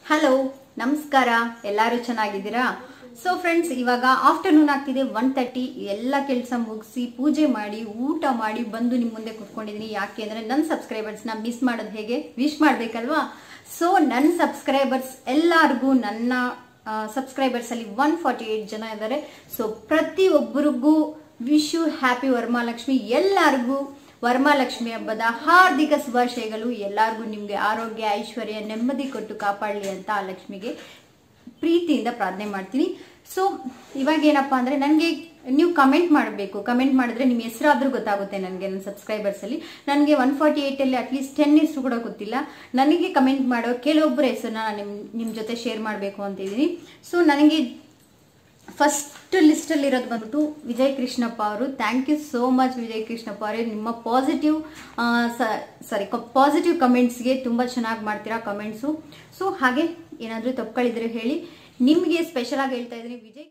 hello ನಮಸ್ಕಾರ ಎಲ್ಲರೂ ಚೆನ್ನಾಗಿದ್ದೀರಾ ಸೊ ಫ್ರೆಂಡ್ಸ್ ಇವಾಗ ಆಫ್ಟರ್ನೂನ್ ಆಗ್ತಿದೆ ಒನ್ ತರ್ಟಿ ಎಲ್ಲ ಕೆಲಸ ಮುಗಿಸಿ ಪೂಜೆ ಮಾಡಿ ಊಟ ಮಾಡಿ ಬಂದು ನಿಮ್ಮ ಮುಂದೆ ಕುತ್ಕೊಂಡಿದ್ದೀನಿ ಯಾಕೆ ಅಂದರೆ ನನ್ನ ಸಬ್ಸ್ಕ್ರೈಬರ್ಸ್ನ ಮಿಸ್ ಮಾಡೋದು ಹೇಗೆ ವಿಶ್ ಮಾಡಬೇಕಲ್ವಾ ಸೊ ನನ್ನ ಸಬ್ಸ್ಕ್ರೈಬರ್ಸ್ ಎಲ್ಲರಿಗೂ ನನ್ನ ಸಬ್ಸ್ಕ್ರೈಬರ್ಸ್ ಅಲ್ಲಿ ಒನ್ ಫಾರ್ಟಿ ಏಟ್ ಜನ ಇದ್ದಾರೆ ಸೊ ಪ್ರತಿಯೊಬ್ಬರಿಗೂ ವಿಶ್ ಯು ಹ್ಯಾಪಿ ವರಮಹಾಲಕ್ಷ್ಮಿ ಎಲ್ಲರಿಗೂ ವರಮಹಾಲಕ್ಷ್ಮಿ ಹಬ್ಬದ ಹಾರ್ದಿಕ ಶುಭಾಶಯಗಳು ಎಲ್ಲರಿಗೂ ನಿಮಗೆ ಆರೋಗ್ಯ ಐಶ್ವರ್ಯ ನೆಮ್ಮದಿ ಕೊಟ್ಟು ಕಾಪಾಡಲಿ ಅಂತ ಆ ಲಕ್ಷ್ಮಿಗೆ ಪ್ರೀತಿಯಿಂದ ಪ್ರಾರ್ಥನೆ ಮಾಡ್ತೀನಿ ಸೊ ಇವಾಗ ಏನಪ್ಪಾ ಅಂದ್ರೆ ನನಗೆ ನೀವು ಕಮೆಂಟ್ ಮಾಡಬೇಕು ಕಮೆಂಟ್ ಮಾಡಿದ್ರೆ ನಿಮ್ಮ ಹೆಸರಾದ್ರೂ ಗೊತ್ತಾಗುತ್ತೆ ನನಗೆ ನನ್ನ ಸಬ್ಸ್ಕ್ರೈಬರ್ಸ್ ಅಲ್ಲಿ ನನಗೆ ಒನ್ ಫಾರ್ಟಿ ಏಟ್ ಅಲ್ಲಿ ಅಟ್ಲೀಸ್ಟ್ ಟೆನ್ ಹೆಸರು ಕೂಡ ಗೊತ್ತಿಲ್ಲ ನನಗೆ ಕಮೆಂಟ್ ಮಾಡೋ ಕೆಲವೊಬ್ಬರ ಹೆಸರನ್ನ ನಿಮ್ ನಿಮ್ಮ ಜೊತೆ ಶೇರ್ ಮಾಡಬೇಕು ಅಂತ ಇದ್ದೀನಿ ಸೊ ನನಗೆ ಫಸ್ಟ್ ಲಿಸ್ಟಲ್ಲಿ ಇರೋದು ಬಂದ್ಬಿಟ್ಟು ವಿಜಯ್ ಕೃಷ್ಣಪ್ಪ ಅವರು thank you so much Vijay Krishnappa ಅವರೇ ನಿಮ್ಮ ಪಾಸಿಟಿವ್ ಸಾರಿ ಪಾಸಿಟಿವ್ ಕಮೆಂಟ್ಸ್ಗೆ ತುಂಬ ಚೆನ್ನಾಗಿ ಮಾಡ್ತೀರಾ ಕಮೆಂಟ್ಸು ಸೊ ಹಾಗೆ ಏನಾದರೂ ತಪ್ಪಿಗಳಿದ್ರೆ ಹೇಳಿ ನಿಮಗೆ ಸ್ಪೆಷಲ್ ಆಗಿ ಹೇಳ್ತಾ ಇದ್ದೀನಿ ವಿಜಯ್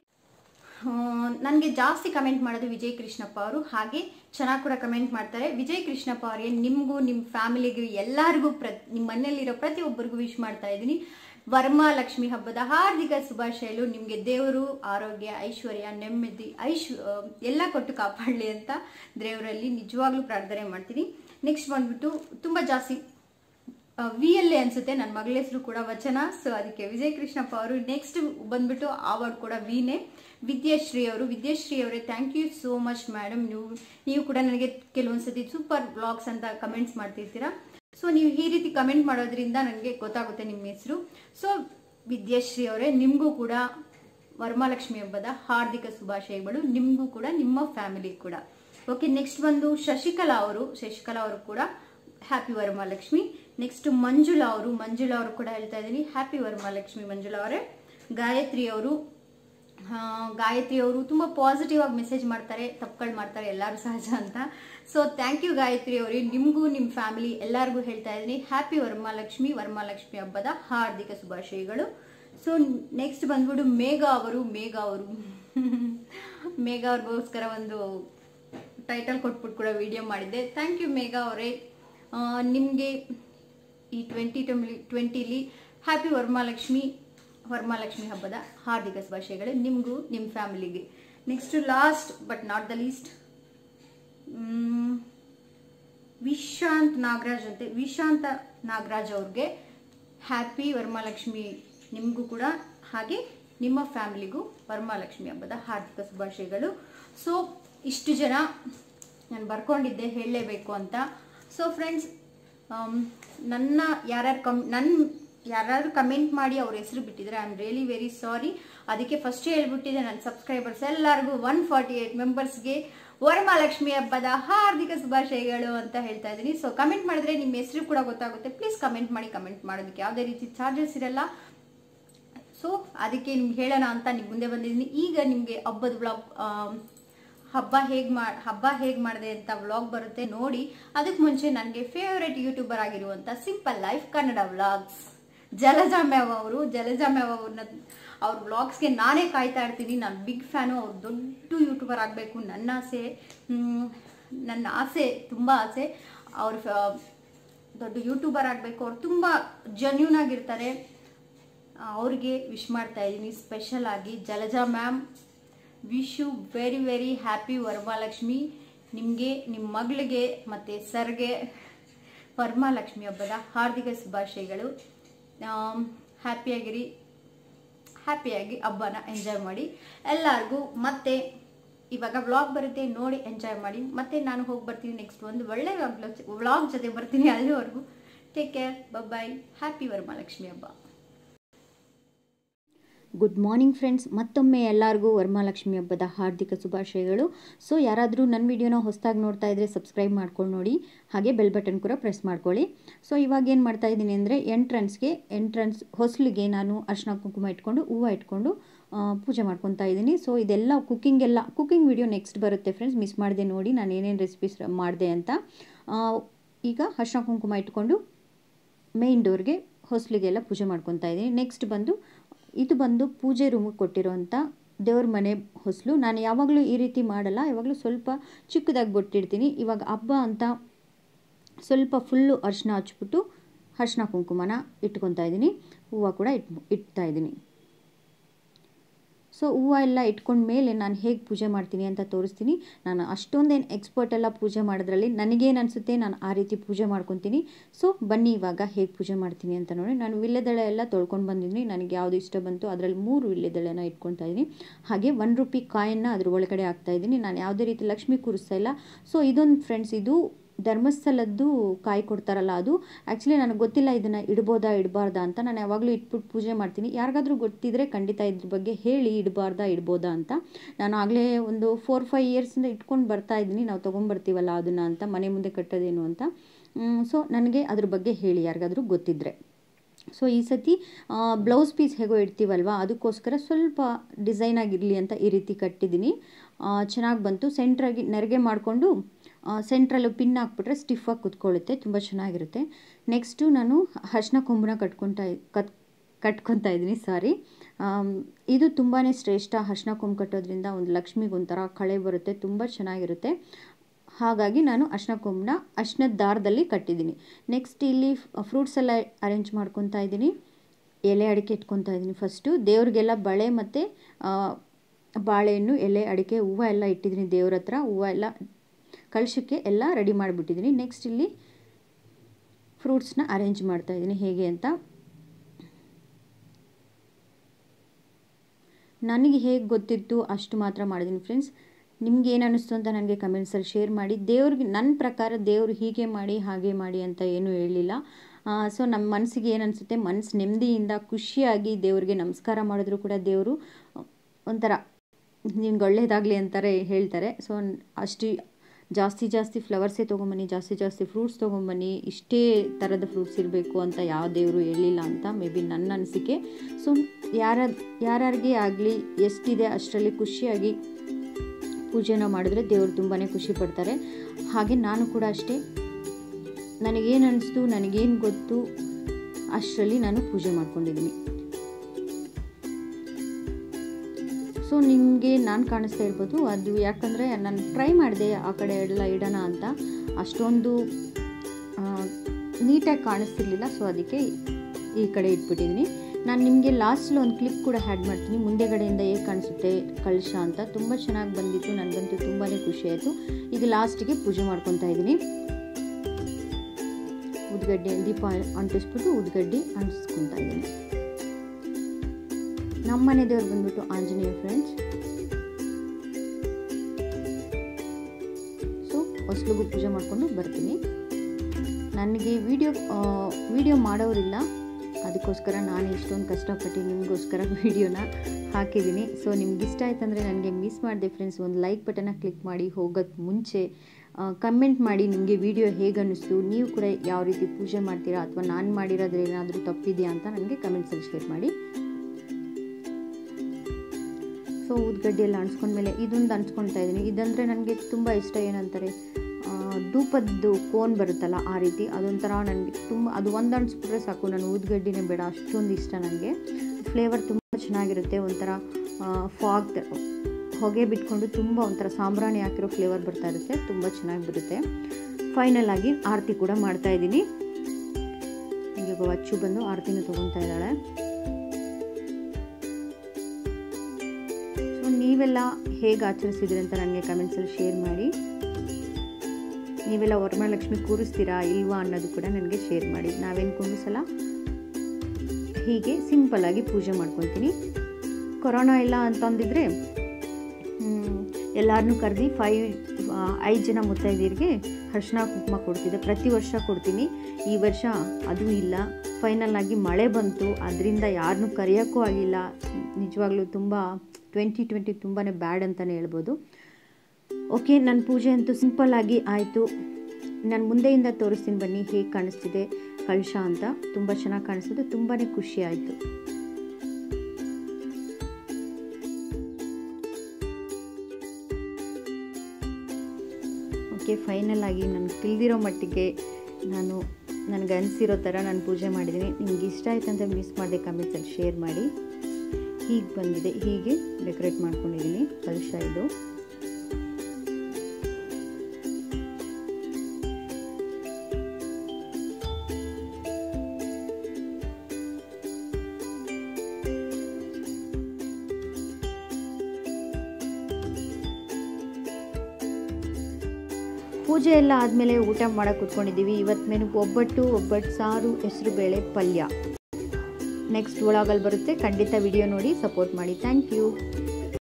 ನನಗೆ ಜಾಸ್ತಿ ಕಮೆಂಟ್ ಮಾಡೋದು ವಿಜಯ್ ಕೃಷ್ಣಪ್ಪ ಅವರು ಹಾಗೆ ಚೆನ್ನಾಗಿ ಕೂಡ ಕಮೆಂಟ್ ಮಾಡ್ತಾರೆ ವಿಜಯ್ ಕೃಷ್ಣಪ್ಪ ಅವರಿಗೆ ನಿಮಗೂ ನಿಮ್ಮ ಫ್ಯಾಮಿಲಿಗೂ ಎಲ್ಲರಿಗೂ ಪ್ರ ನಿಮ್ಮ ಮನೆಯಲ್ಲಿರೋ ಪ್ರತಿಯೊಬ್ಬರಿಗೂ ವಿಶ್ ಮಾಡ್ತಾ ಇದ್ದೀನಿ ವರಮಹಾಲಕ್ಷ್ಮಿ ಹಬ್ಬದ ಹಾರ್ದಿಕ ಶುಭಾಶಯಗಳು ನಿಮಗೆ ದೇವರು ಆರೋಗ್ಯ ಐಶ್ವರ್ಯ ನೆಮ್ಮದಿ ಐಶ್ ಎಲ್ಲ ಕೊಟ್ಟು ಕಾಪಾಡಲಿ ಅಂತ ದೇವರಲ್ಲಿ ನಿಜವಾಗ್ಲೂ ಪ್ರಾರ್ಥನೆ ಮಾಡ್ತೀನಿ ನೆಕ್ಸ್ಟ್ ಬಂದ್ಬಿಟ್ಟು ತುಂಬ ಜಾಸ್ತಿ ವಿ ಎಲ್ ಎ ಅನ್ಸುತ್ತೆ ನನ್ನ ಮಗಳ ಹೆಸರು ಕೂಡ ವಚನ ಸೊ ಅದಕ್ಕೆ ವಿಜಯ್ ಕೃಷ್ಣಪ್ಪ ಅವರು ನೆಕ್ಸ್ಟ್ ಬಂದ್ಬಿಟ್ಟು ಅವಾರ್ಡ್ ಕೂಡ ವಿನೇ ವಿದ್ಯಾಶ್ರೀ ಅವರು ವಿದ್ಯಾಶ್ರೀ ಅವರೇ thank you so much madam ನೀವು ನೀವು ಕೂಡ ನನಗೆ ಕೆಲವೊಂದ್ಸತಿ ಸೂಪರ್ ಬ್ಲಾಗ್ಸ್ ಅಂತ ಕಮೆಂಟ್ಸ್ ಮಾಡ್ತಿರ್ತೀರಾ ಸೊ ನೀವು ಈ ರೀತಿ ಕಮೆಂಟ್ ಮಾಡೋದ್ರಿಂದ ನನಗೆ ಗೊತ್ತಾಗುತ್ತೆ ನಿಮ್ಮ ಹೆಸರು ಸೊ ವಿದ್ಯಾಶ್ರೀ ಅವರೇ ನಿಮಗೂ ಕೂಡ ವರಮಹಾಲಕ್ಷ್ಮಿ ಹಬ್ಬದ ಹಾರ್ದಿಕ ಶುಭಾಶಯಗಳು ನಿಮಗೂ ಕೂಡ ನಿಮ್ಮ ಫ್ಯಾಮಿಲಿ ಕೂಡ ಓಕೆ ನೆಕ್ಸ್ಟ್ ಬಂದು ಶಶಿಕಲಾ ಅವರು ಶಶಿಕಲಾ ಅವರು ಕೂಡ ಹ್ಯಾಪಿ ವರಮಹಾಲಕ್ಷ್ಮಿ ನೆಕ್ಸ್ಟ್ ಮಂಜುಳಾ ಅವರು ಮಂಜುಳಾ ಅವರು ಕೂಡ ಹೇಳ್ತಾ ಇದ್ದೀನಿ ಹ್ಯಾಪಿ ವರಮಹಾಲಕ್ಷ್ಮಿ ಮಂಜುಳಾ ಅವರೇ ಗಾಯತ್ರಿ ಅವರು ಗಾಯತ್ರಿ ಅವರು ತುಂಬ ಪಾಸಿಟಿವ್ ಆಗಿ ಮೆಸೇಜ್ ಮಾಡ್ತಾರೆ ತಪ್ಪುಗಳು ಮಾಡ್ತಾರೆ ಎಲ್ಲರೂ ಸಹಜ ಅಂತ ಸೊ ಥ್ಯಾಂಕ್ ಯು ಗಾಯತ್ರಿ ಅವರೇ ನಿಮಗೂ ನಿಮ್ಮ ಫ್ಯಾಮಿಲಿ ಎಲ್ಲರಿಗೂ ಹೇಳ್ತಾ ಇದ್ದೀನಿ ಹ್ಯಾಪಿ ವರಮಹಾಲಕ್ಷ್ಮಿ ವರಮಹಾಲಕ್ಷ್ಮಿ ಹಬ್ಬದ ಹಾರ್ದಿಕ ಶುಭಾಶಯಗಳು ಸೊ ನೆಕ್ಸ್ಟ್ ಬಂದ್ಬಿಟ್ಟು ಮೇಘ ಅವರು ಮೇಘ ಅವರು ಮೇಘ ಅವ್ರಿಗೋಸ್ಕರ ಒಂದು ಟೈಟಲ್ ಕೊಟ್ಬಿಟ್ಟು ಕೂಡ ವಿಡಿಯೋ ಮಾಡಿದ್ದೆ ಥ್ಯಾಂಕ್ ಯು ಮೇಘ ಅವರೇ ನಿಮಗೆ ಈ ಟ್ವೆಂಟಿ ಟ್ವೆಂಟಿಲಿ ಹ್ಯಾಪಿ ವರಮಹಾಲಕ್ಷ್ಮಿ ವರಮಹಾಲಕ್ಷ್ಮಿ ಹಬ್ಬದ ಹಾರ್ದಿಕ ಶುಭಾಶಯಗಳು ನಿಮಗೂ ನಿಮ್ಮ ಫ್ಯಾಮಿಲಿಗೆ next last but not the least Vishanth Nagaraj ಅಂತೆ ವಿಶಾಂತ ನಾಗರಾಜ್ ಅವ್ರಿಗೆ ಹ್ಯಾಪಿ ವರಮಹಾಲಕ್ಷ್ಮಿ ನಿಮಗೂ ಕೂಡ ಹಾಗೆ ನಿಮ್ಮ ಫ್ಯಾಮಿಲಿಗೂ ವರಮಹಾಲಕ್ಷ್ಮಿ ಹಬ್ಬದ ಹಾರ್ದಿಕ ಶುಭಾಶಯಗಳು ಸೊ ಇಷ್ಟು ಜನ ನಾನು ಬರ್ಕೊಂಡಿದ್ದೆ ಹೇಳಲೇಬೇಕು ಅಂತ ಸೊ ಫ್ರೆಂಡ್ಸ್ ನನ್ನ ಯಾರ್ಯಾರು ಕಮ್ ನನ್ನ ಯಾರಾದ್ರೂ ಕಮೆಂಟ್ ಮಾಡಿ ಅವ್ರ ಹೆಸರು ಬಿಟ್ಟಿದ್ರೆ I am really very sorry ಅದಕ್ಕೆ ಫಸ್ಟ್ ಹೇಳ್ಬಿಟ್ಟಿದೆ ನನ್ನ ಸಬ್ಸ್ಕ್ರೈಬರ್ಸ್ ಎಲ್ಲರಿಗೂ ಒನ್ ಫಾರ್ಟಿ ಏಟ್ ಮೆಂಬರ್ಸ್ಗೆ ವರಮಹಾಲಕ್ಷ್ಮಿ ಹಬ್ಬದ ಹಾರ್ದಿಕ ಶುಭಾಶಯಗಳು ಅಂತ ಹೇಳ್ತಾ ಇದ್ದೀನಿ ಸೊ ಕಮೆಂಟ್ ಮಾಡಿದ್ರೆ ನಿಮ್ಮ ಹೆಸರು ಕೂಡ ಗೊತ್ತಾಗುತ್ತೆ ಪ್ಲೀಸ್ ಕಮೆಂಟ್ ಮಾಡಿ ಕಮೆಂಟ್ ಮಾಡೋದಕ್ಕೆ ಯಾವುದೇ ರೀತಿ ಚಾರ್ಜಸ್ ಇರಲ್ಲ ಸೊ ಅದಕ್ಕೆ ನಿಮ್ಗೆ ಹೇಳೋಣ ಅಂತ ನಿಮ್ಮ ಮುಂದೆ ಬಂದಿದ್ದೀನಿ ಈಗ ನಿಮಗೆ ಹಬ್ಬದ ಬ್ಲಾಗ್ ಹಬ್ಬ ಹೇಗೆ ಮಾ ಹಬ್ಬ ಹೇಗೆ ಮಾಡಿದೆ ಅಂತ ವ್ಲಾಗ್ ಬರುತ್ತೆ ನೋಡಿ ಅದಕ್ಕೆ ಮುಂಚೆ ನನಗೆ ಫೇವ್ರೆಟ್ ಯೂಟ್ಯೂಬರ್ ಆಗಿರುವಂಥ simple life Kannada vlogs Jalaja ಮೇವ್ ಅವರು ಜಲಜಾ ಮೇವ್ ಅವ್ರನ್ನ ಅವ್ರ ವ್ಲಾಗ್ಸ್ಗೆ ನಾನೇ ಕಾಯ್ತಾ ಇರ್ತೀನಿ ನಾನು ಬಿಗ್ ಫ್ಯಾನು ಅವ್ರು ದೊಡ್ಡ ಯೂಟ್ಯೂಬರ್ ಆಗಬೇಕು ನನ್ನ ಆಸೆ ನನ್ನ ಆಸೆ ತುಂಬ ಆಸೆ ಅವ್ರ ದೊಡ್ಡ ಯೂಟ್ಯೂಬರ್ ಆಗಬೇಕು ಅವ್ರು ತುಂಬ ಜೆನ್ಯೂನ್ ಆಗಿರ್ತಾರೆ ಅವ್ರಿಗೆ ವಿಶ್ ಮಾಡ್ತಾ ಇದ್ದೀನಿ ಸ್ಪೆಷಲ್ ಆಗಿ Jalaja ma'am wish you very very happy Varamahalakshmi ನಿಮಗೆ ನಿಮ್ಮ ಮಗಳಿಗೆ ಮತ್ತು ಸರ್ಗೆ ವರಮಹಾಲಕ್ಷ್ಮಿ ಹಬ್ಬದ ಹಾರ್ದಿಕ ಶುಭಾಶಯಗಳು ಹ್ಯಾಪಿಯಾಗಿರಿ ಹ್ಯಾಪಿಯಾಗಿ ಹಬ್ಬನ ಎಂಜಾಯ್ ಮಾಡಿ ಎಲ್ಲರಿಗೂ ಮತ್ತೆ ಇವಾಗ ವ್ಲಾಗ್ ಬರುತ್ತೆ ನೋಡಿ ಎಂಜಾಯ್ ಮಾಡಿ ಮತ್ತೆ ನಾನು ಹೋಗಿ ಬರ್ತೀನಿ ನೆಕ್ಸ್ಟ್ ಒಂದು ಒಳ್ಳೆ ವ್ಲಾಗ್ ಜೊತೆ ಬರ್ತೀನಿ ಅಲ್ಲಿವರೆಗೂ take care bye happy Varamahalakshmi ಹಬ್ಬ ಗುಡ್ ಮಾರ್ನಿಂಗ್ ಫ್ರೆಂಡ್ಸ್ ಮತ್ತೊಮ್ಮೆ ಎಲ್ಲರಿಗೂ ವರಮಹಾಲಕ್ಷ್ಮಿ ಹಬ್ಬದ ಹಾರ್ದಿಕ ಶುಭಾಶಯಗಳು ಸೊ ಯಾರಾದರೂ ನನ್ನ ವಿಡಿಯೋನ ಹೊಸದಾಗಿ ನೋಡ್ತಾ ಇದ್ದರೆ ಸಬ್ಸ್ಕ್ರೈಬ್ ಮಾಡ್ಕೊಂಡು ನೋಡಿ ಹಾಗೆ ಬೆಲ್ ಬಟನ್ ಕೂಡ ಪ್ರೆಸ್ ಮಾಡ್ಕೊಳ್ಳಿ ಸೊ ಇವಾಗ ಏನು ಮಾಡ್ತಾ ಇದ್ದೀನಿ ಅಂದರೆ ಎಂಟ್ರೆನ್ಸ್ಗೆ ಎಂಟ್ರೆನ್ಸ್ ಹೊಸಲಿಗೆ ನಾನು ಅರ್ಶಿನ ಕುಂಕುಮ ಇಟ್ಕೊಂಡು ಹೂವು ಇಟ್ಕೊಂಡು ಪೂಜೆ ಮಾಡ್ಕೊತಾ ಇದ್ದೀನಿ ಸೊ ಇದೆಲ್ಲ ಕುಕ್ಕಿಂಗ್ ಎಲ್ಲ ಕುಕ್ಕಿಂಗ್ ವಿಡಿಯೋ ನೆಕ್ಸ್ಟ್ ಬರುತ್ತೆ ಫ್ರೆಂಡ್ಸ್ ಮಿಸ್ ಮಾಡಿದೆ ನೋಡಿ ನಾನು ಏನೇನು ರೆಸಿಪೀಸ್ ಮಾಡಿದೆ ಅಂತ ಈಗ ಅರ್ಶಿನ ಕುಂಕುಮ ಇಟ್ಕೊಂಡು ಮೇಯ್ನ್ ಡೋರ್ಗೆ ಹೊಸಲಿಗೆಲ್ಲ ಪೂಜೆ ಮಾಡ್ಕೊತಾ ಇದ್ದೀನಿ ನೆಕ್ಸ್ಟ್ ಬಂದು ಇದು ಬಂದು ಪೂಜೆ ರೂಮಿಗೆ ಕೊಟ್ಟಿರೋಂಥ ದೇವ್ರ ಮನೆ ಹೊಸಲು ನಾನು ಯಾವಾಗಲೂ ಈ ರೀತಿ ಮಾಡಲ್ಲ ಯಾವಾಗಲೂ ಸ್ವಲ್ಪ ಚಿಕ್ಕದಾಗಿ ಬೊಟ್ಟಿಡ್ತೀನಿ ಇವಾಗ ಹಬ್ಬ ಅಂತ ಸ್ವಲ್ಪ ಫುಲ್ಲು ಅರಿಶಿನ ಹಚ್ಬಿಟ್ಟು ಅರಿಶಿನ ಕುಂಕುಮನ ಇಟ್ಕೊತಾ ಇದ್ದೀನಿ ಹೂವು ಕೂಡ ಇಟ್ ಇಡ್ತಾ ಇದ್ದೀನಿ ಸೊ ಹೂವು ಎಲ್ಲ ಇಟ್ಕೊಂಡ ಮೇಲೆ ನಾನು ಹೇಗೆ ಪೂಜೆ ಮಾಡ್ತೀನಿ ಅಂತ ತೋರಿಸ್ತೀನಿ ನಾನು ಅಷ್ಟೊಂದೇನು ಎಕ್ಸ್ಪರ್ಟ್ ಎಲ್ಲ ಪೂಜೆ ಮಾಡೋದ್ರಲ್ಲಿ ನನಗೇನು ಅನಿಸುತ್ತೆ ನಾನು ಆ ರೀತಿ ಪೂಜೆ ಮಾಡ್ಕೊತೀನಿ ಸೊ ಬನ್ನಿ ಇವಾಗ ಹೇಗೆ ಪೂಜೆ ಮಾಡ್ತೀನಿ ಅಂತ ನೋಡಿ ನಾನು ವಿಳ್ಳೆದೆಳೆ ಎಲ್ಲ ತೊಳ್ಕೊಂಡು ಬಂದಿದ್ದೀನಿ ನನಗೆ ಯಾವುದು ಇಷ್ಟ ಬಂತು ಅದರಲ್ಲಿ ಮೂರು ವಿಳ್ಳೆದೆಳೆನ ಇಟ್ಕೊತಾ ಇದ್ದೀನಿ ಹಾಗೆ ಒನ್ ರುಪಿ ಕಾಯನ್ನು ಅದ್ರ ಒಳಗಡೆ ಹಾಕ್ತಾ ಇದ್ದೀನಿ ನಾನು ಯಾವುದೇ ರೀತಿ ಲಕ್ಷ್ಮಿ ಕೂರಿಸ್ತಾ ಇಲ್ಲ ಸೊ ಇದೊಂದು ಫ್ರೆಂಡ್ಸ್ ಇದು ಧರ್ಮಸ್ಥಳದ್ದು ಕಾಯಿ ಕೊಡ್ತಾರಲ್ಲ ಅದು ಆ್ಯಕ್ಚುಲಿ ನನಗೆ ಗೊತ್ತಿಲ್ಲ ಇದನ್ನು ಇಡ್ಬೋದಾ ಇಡಬಾರ್ದಾ ಅಂತ ನಾನು ಯಾವಾಗಲೂ ಇಟ್ಬಿಟ್ಟು ಪೂಜೆ ಮಾಡ್ತೀನಿ ಯಾರಿಗಾದ್ರೂ ಗೊತ್ತಿದ್ರೆ ಖಂಡಿತ ಇದ್ರ ಬಗ್ಗೆ ಹೇಳಿ ಇಡಬಾರ್ದಾ ಇಡ್ಬೋದಾ ಅಂತ ನಾನು ಆಗಲೇ ಒಂದು ಫೋರ್ ಫೈವ್ ಇಯರ್ಸಿಂದ ಇಟ್ಕೊಂಡು ಬರ್ತಾ ಇದ್ದೀನಿ ನಾವು ತೊಗೊಂಬರ್ತೀವಲ್ಲ ಅದನ್ನು ಅಂತ ಮನೆ ಮುಂದೆ ಕಟ್ಟೋದೇನು ಅಂತ ಸೊ ನನಗೆ ಅದ್ರ ಬಗ್ಗೆ ಹೇಳಿ ಯಾರಿಗಾದ್ರೂ ಗೊತ್ತಿದ್ದರೆ ಸೊ ಈ ಸತಿ ಬ್ಲೌಸ್ ಪೀಸ್ ಹೇಗೋ ಇಡ್ತೀವಲ್ವ ಅದಕ್ಕೋಸ್ಕರ ಸ್ವಲ್ಪ ಡಿಸೈನ್ ಆಗಿರಲಿ ಅಂತ ಈ ರೀತಿ ಕಟ್ಟಿದ್ದೀನಿ ಚೆನ್ನಾಗಿ ಬಂತು ಸೆಂಟ್ರಾಗಿ ನೆರಿಗೆ ಮಾಡಿಕೊಂಡು ಸೆಂಟ್ರಲ್ಲು ಪಿನ್ ಹಾಕ್ಬಿಟ್ರೆ ಸ್ಟಿಫಾಗಿ ಕುತ್ಕೊಳ್ಳುತ್ತೆ ತುಂಬ ಚೆನ್ನಾಗಿರುತ್ತೆ ನೆಕ್ಸ್ಟು ನಾನು ಅರ್ಶಿನ ಕೊಂಬನ ಕಟ್ಕೊತಾ ಕಟ್ ಕಟ್ಕೊತಾ ಇದ್ದೀನಿ ಸಾರಿ ಇದು ತುಂಬಾ ಶ್ರೇಷ್ಠ ಅರ್ಶಿನ ಕೊಂಬು ಕಟ್ಟೋದ್ರಿಂದ ಒಂದು ಲಕ್ಷ್ಮಿಗೆ ಒಂಥರ ಕಳೆ ಬರುತ್ತೆ ತುಂಬ ಚೆನ್ನಾಗಿರುತ್ತೆ ಹಾಗಾಗಿ ನಾನು ಅರ್ಶಿನ ಕೊಂಬನ್ನ ಅರ್ಶಿನದ ದಾರದಲ್ಲಿ ಕಟ್ಟಿದ್ದೀನಿ ನೆಕ್ಸ್ಟ್ ಇಲ್ಲಿ ಫ್ರೂಟ್ಸ್ ಎಲ್ಲ ಅರೇಂಜ್ ಮಾಡ್ಕೊತಾ ಇದ್ದೀನಿ ಎಲೆ ಅಡಿಕೆ ಇಟ್ಕೊತಾ ಇದ್ದೀನಿ ಫಸ್ಟು ದೇವ್ರಿಗೆಲ್ಲ ಬಳೆ ಮತ್ತು ಬಾಳೆಹಣ್ಣು ಎಲೆ ಅಡಿಕೆ ಹೂವು ಎಲ್ಲ ಇಟ್ಟಿದ್ದೀನಿ ದೇವ್ರ ಹತ್ರ ಹೂವು ಎಲ್ಲ ಕಳಶಕ್ಕೆ ಎಲ್ಲ ರೆಡಿ ಮಾಡಿಬಿಟ್ಟಿದ್ದೀನಿ ನೆಕ್ಸ್ಟ್ ಇಲ್ಲಿ ಫ್ರೂಟ್ಸ್ನ ಅರೇಂಜ್ ಮಾಡ್ತಾ ಇದ್ದೀನಿ ಹೇಗೆ ಅಂತ ನನಗೆ ಹೇಗೆ ಗೊತ್ತಿತ್ತು ಅಷ್ಟು ಮಾತ್ರ ಮಾಡಿದ್ದೀನಿ ಫ್ರೆಂಡ್ಸ್ ನಿಮ್ಗೆ ಏನು ಅನ್ನಿಸ್ತು ಅಂತ ನನಗೆ ಕಮೆಂಟ್ಸಲ್ಲಿ ಶೇರ್ ಮಾಡಿ ದೇವ್ರಿಗೆ ನನ್ನ ಪ್ರಕಾರ ದೇವರು ಹೀಗೆ ಮಾಡಿ ಹಾಗೆ ಮಾಡಿ ಅಂತ ಏನೂ ಹೇಳಿಲ್ಲ ಸೊ ನಮ್ಮ ಮನಸ್ಸಿಗೆ ಏನು ಅನಿಸುತ್ತೆ ಮನಸ್ಸು ನೆಮ್ಮದಿಯಿಂದ ಖುಷಿಯಾಗಿ ದೇವ್ರಿಗೆ ನಮಸ್ಕಾರ ಮಾಡಿದ್ರು ಕೂಡ ದೇವರು ಒಂಥರ ನಿಮ್ಗೆ ಒಳ್ಳೇದಾಗಲಿ ಅಂತಾರೆ ಹೇಳ್ತಾರೆ ಸೊ ಅಷ್ಟು ಜಾಸ್ತಿ ಜಾಸ್ತಿ ಫ್ಲವರ್ಸೇ ತೊಗೊಂಬನ್ನಿ ಜಾಸ್ತಿ ಜಾಸ್ತಿ ಫ್ರೂಟ್ಸ್ ತೊಗೊಂಬನ್ನಿ ಇಷ್ಟೇ ಥರದ ಫ್ರೂಟ್ಸ್ ಇರಬೇಕು ಅಂತ ಯಾವ ದೇವರು ಹೇಳಿಲ್ಲ ಅಂತ ಮೇ ಬಿ ನನ್ನ ಅನಿಸಿಕೆ ಸೊ ಯಾರ ಯಾರ್ಯಾರಿಗೆ ಆಗಲಿ ಎಷ್ಟಿದೆ ಅಷ್ಟರಲ್ಲಿ ಖುಷಿಯಾಗಿ ಪೂಜೆನ ಮಾಡಿದ್ರೆ ದೇವರು ತುಂಬಾ ಖುಷಿ ಪಡ್ತಾರೆ ಹಾಗೆ ನಾನು ಕೂಡ ಅಷ್ಟೇ ನನಗೇನು ಅನ್ನಿಸ್ತು ನನಗೇನು ಗೊತ್ತು ಅಷ್ಟರಲ್ಲಿ ನಾನು ಪೂಜೆ ಮಾಡ್ಕೊಂಡಿದ್ದೀನಿ ಸೊ ನಿಮಗೆ ನಾನು ಕಾಣಿಸ್ತಾ ಇರ್ಬೋದು ಅದು ಯಾಕಂದರೆ ನಾನು ಟ್ರೈ ಮಾಡಿದೆ ಆ ಕಡೆ ಎಲ್ಲ ಇಡೋಣ ಅಂತ ಅಷ್ಟೊಂದು ನೀಟಾಗಿ ಕಾಣಿಸ್ತಿರ್ಲಿಲ್ಲ ಸೊ ಅದಕ್ಕೆ ಈ ಕಡೆ ಇಟ್ಬಿಟ್ಟಿದ್ದೀನಿ ನಾನು ನಿಮಗೆ ಲಾಸ್ಟಲ್ಲಿ ಒಂದು ಕ್ಲಿಪ್ ಕೂಡ ಹ್ಯಾಡ್ ಮಾಡ್ತೀನಿ ಮುಂದೆಗಡೆಯಿಂದ ಹೇಗೆ ಕಾಣಿಸುತ್ತೆ ಕಳಶ ಅಂತ ತುಂಬ ಚೆನ್ನಾಗಿ ಬಂದಿತ್ತು ನನಗಂತೂ ತುಂಬಾ ಖುಷಿ ಆಯಿತು ಈಗ ಲಾಸ್ಟಿಗೆ ಪೂಜೆ ಮಾಡ್ಕೊತಾ ಇದ್ದೀನಿ ಉದ್ಗಡ್ಡೆ ದೀಪ ಅಂಟಿಸ್ಬಿಟ್ಟು ಉದ್ಗಡ್ಡೆ ಅಂಟಿಸ್ಕೊತಾ ಇದ್ದೀನಿ ನಮ್ಮ ಮನೆ ದೇವ್ರು ಬಂದ್ಬಿಟ್ಟು ಆಂಜನೇಯ ಫ್ರೆಂಡ್ಸ್ ಸೊ ಹೊಸ್ಲಿಗೂ ಪೂಜೆ ಮಾಡಿಕೊಂಡು ಬರ್ತೀನಿ ನನಗೆ ವಿಡಿಯೋ ವಿಡಿಯೋ ಮಾಡೋರಿಲ್ಲ ಅದಕ್ಕೋಸ್ಕರ ನಾನು ಇಷ್ಟೊಂದು ಕಷ್ಟಪಟ್ಟು ನಿಮಗೋಸ್ಕರ ವಿಡಿಯೋನ ಹಾಕಿದ್ದೀನಿ ಸೊ ನಿಮ್ಗೆ ಇಷ್ಟ ಆಯ್ತಂದರೆ ನನಗೆ ಮಿಸ್ ಮಾಡಿದೆ ಫ್ರೆಂಡ್ಸ್ ಒಂದು ಲೈಕ್ ಬಟನ್ನ ಕ್ಲಿಕ್ ಮಾಡಿ ಹೋಗೋಕ್ಕೆ ಮುಂಚೆ ಕಮೆಂಟ್ ಮಾಡಿ ನಿಮಗೆ ವಿಡಿಯೋ ಹೇಗೆ ಅನ್ನಿಸ್ತು ನೀವು ಕೂಡ ಯಾವ ರೀತಿ ಪೂಜೆ ಮಾಡ್ತೀರಾ ಅಥವಾ ನಾನು ಮಾಡಿರೋದ್ರೆ ಏನಾದರೂ ತಪ್ಪಿದೆಯಾ ಅಂತ ನನಗೆ ಕಮೆಂಟ್ಸಲ್ಲಿ ಶೇರ್ ಮಾಡಿ ಸೊ ಊದ್ಗಡ್ಡೆ ಎಲ್ಲ ಅಣಿಸ್ಕೊಂಡ್ಮೇಲೆ ಇದೊಂದು ಅನ್ಸ್ಕೊಳ್ತಾ ಇದ್ದೀನಿ ಇದಂದರೆ ನನಗೆ ತುಂಬ ಇಷ್ಟ ಏನಂತಾರೆ ಧೂಪದ್ದು ಕೋನ್ ಬರುತ್ತಲ್ಲ ಆ ರೀತಿ ಅದೊಂಥರ ನನಗೆ ತುಂಬ ಅದು ಒಂದು ಅಣಿಸ್ಬಿಟ್ರೆ ಸಾಕು ನಾನು ಊದ್ಗಡ್ಡಿನೇ ಬೇಡ ಅಷ್ಟೊಂದು ಇಷ್ಟ ನನಗೆ ಫ್ಲೇವರ್ ತುಂಬ ಚೆನ್ನಾಗಿರುತ್ತೆ ಒಂಥರ ಫಾಗ್ ಹೊಗೆ ಬಿಟ್ಕೊಂಡು ತುಂಬ ಒಂಥರ ಸಾಂಬ್ರಾಣಿ ಹಾಕಿರೋ ಫ್ಲೇವರ್ ಬರ್ತಾ ಇರುತ್ತೆ ತುಂಬ ಚೆನ್ನಾಗಿ ಬರುತ್ತೆ ಫೈನಲ್ ಆಗಿ ಆರತಿ ಕೂಡ ಮಾಡ್ತಾ ಇದ್ದೀನಿ ಈಗ ಅಚ್ಚು ಬಂದು ಆರತಿನೂ ತೊಗೊತಾ ಇದ್ದಾಳೆ ಸೊ ನೀವೆಲ್ಲ ಹೇಗೆ ಆಚರಿಸಿದ್ರಿ ಅಂತ ನನಗೆ ಕಮೆಂಟ್ಸಲ್ಲಿ ಶೇರ್ ಮಾಡಿ ನೀವೆಲ್ಲ ವರಮಹಾಲಕ್ಷ್ಮಿ ಕೂರಿಸ್ತೀರಾ ಇಲ್ವಾ ಅನ್ನೋದು ಕೂಡ ನನಗೆ ಶೇರ್ ಮಾಡಿ ನಾವೇನು ಕುಂಡಿಸಲ್ಲ ಹೀಗೆ ಸಿಂಪಲ್ಲಾಗಿ ಪೂಜೆ ಮಾಡ್ಕೊತೀನಿ ಕೊರೋನಾ ಇಲ್ಲ ಅಂತಂದಿದ್ರೆ ಎಲ್ಲರನ್ನೂ ಕರೆದು ಫೈವ್ ಐದು ಜನ ಮುತ್ತೈದೀರಿಗೆ ಅರ್ಶಿನ ಕುಂಕುಮ ಕೊಡ್ತಿದ್ದೆ ಪ್ರತಿ ವರ್ಷ ಕೊಡ್ತೀನಿ ಈ ವರ್ಷ ಅದು ಇಲ್ಲ ಫೈನಲ್ ಆಗಿ ಮಳೆ ಬಂತು ಅದರಿಂದ ಯಾರನ್ನೂ ಕರೆಯೋಕ್ಕೂ ಆಗಿಲ್ಲ ನಿಜವಾಗ್ಲೂ ತುಂಬ ಟ್ವೆಂಟಿ ಟ್ವೆಂಟಿ ತುಂಬಾ ಬ್ಯಾಡ್ ಅಂತಲೇ ಹೇಳ್ಬೋದು ಓಕೆ ನನ್ನ ಪೂಜೆ ಅಂತೂ ಸಿಂಪಲ್ಲಾಗಿ ಆಯಿತು ನಾನು ಮುಂದೆಯಿಂದ ತೋರಿಸ್ತೀನಿ ಬನ್ನಿ ಹೇಗೆ ಕಾಣಿಸ್ತಿದೆ ಕಳಶ ಅಂತ ತುಂಬ ಚೆನ್ನಾಗಿ ಕಾಣಿಸ್ತಿದೆ ತುಂಬಾ ಖುಷಿ ಆಯಿತು ಓಕೆ ಫೈನಲ್ ಆಗಿ ನನಗೆ ತಿಳಿದಿರೋ ಮಟ್ಟಿಗೆ ನಾನು ನನಗೆ ಅನಿಸಿರೋ ಥರ ನಾನು ಪೂಜೆ ಮಾಡಿದ್ದೀನಿ ನಿಮ್ಗೆ ಇಷ್ಟ ಆಯ್ತು ಅಂತ ಮಿಸ್ ಮಾಡಿದೆ ಕಮೆಂಟ್ಸಲ್ಲಿ ಶೇರ್ ಮಾಡಿ ಹೀಗೆ ಬಂದಿದೆ ಹೀಗೆ ಡೆಕೋರೇಟ್ ಮಾಡ್ಕೊಂಡಿದ್ದೀನಿ ಕಲಶ ಇದು ಪೂಜೆ ಎಲ್ಲ ಆದಮೇಲೆ ಊಟ ಮಾಡೋಕೆ ಕುತ್ಕೊಂಡಿದ್ದೀವಿ ಇವತ್ತು ಮೆನು ಒಬ್ಬಟ್ಟು ಒಬ್ಬಟ್ಟು ಸಾರು ಹೆಸರು ಬೇಳೆ ಪಲ್ಯ ನೆಕ್ಸ್ಟ್ ಒಳಗಲ್ಲಿ ಬರುತ್ತೆ ಖಂಡಿತ ವಿಡಿಯೋ ನೋಡಿ ಸಪೋರ್ಟ್ ಮಾಡಿ ಥ್ಯಾಂಕ್ ಯು